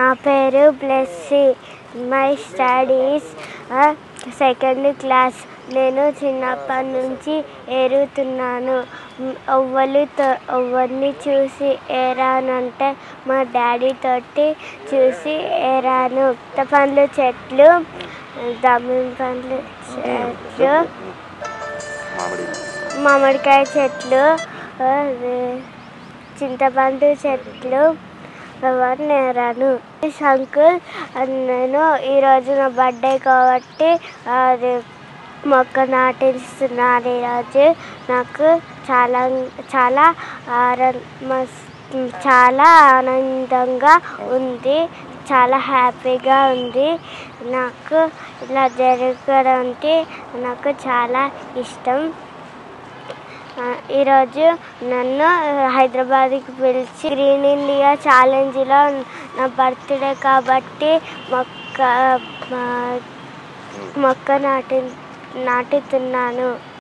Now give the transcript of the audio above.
పేరు Blessy my studies second class నేను చిన్నప్పటి నుంచి ఎరుగుతున్నాను ఎవ్వరు ఎవరిని చూసి ఏరానంటే మా డాడీ తోటి చూసి ఏరాను చింతపండ్ల చెట్లు దానిమ్మ పండ్ల చెట్లు మామిడి మామిడికాయ చెట్లు అది చింతపండు చెట్లు అవన్నీ ఏరాను అంకుల్ నేను ఈరోజు నా బర్త్డే కాబట్టి అది మొక్క నాటిస్తున్నాను ఈరోజు నాకు చాలా చాలా ఆర మస్ చాలా ఆనందంగా ఉంది చాలా హ్యాపీగా ఉంది నాకు ఇలా జరగడం అంటే నాకు చాలా ఇష్టం ఆ, ఈరోజు నన్ను హైదరాబాద్కి పిలిచి గ్రీన్ ఇండియా ఛాలెంజ్లో నా బర్త్డే కాబట్టి మొక్క మా- మొక్క నాటి నాటుతున్నాను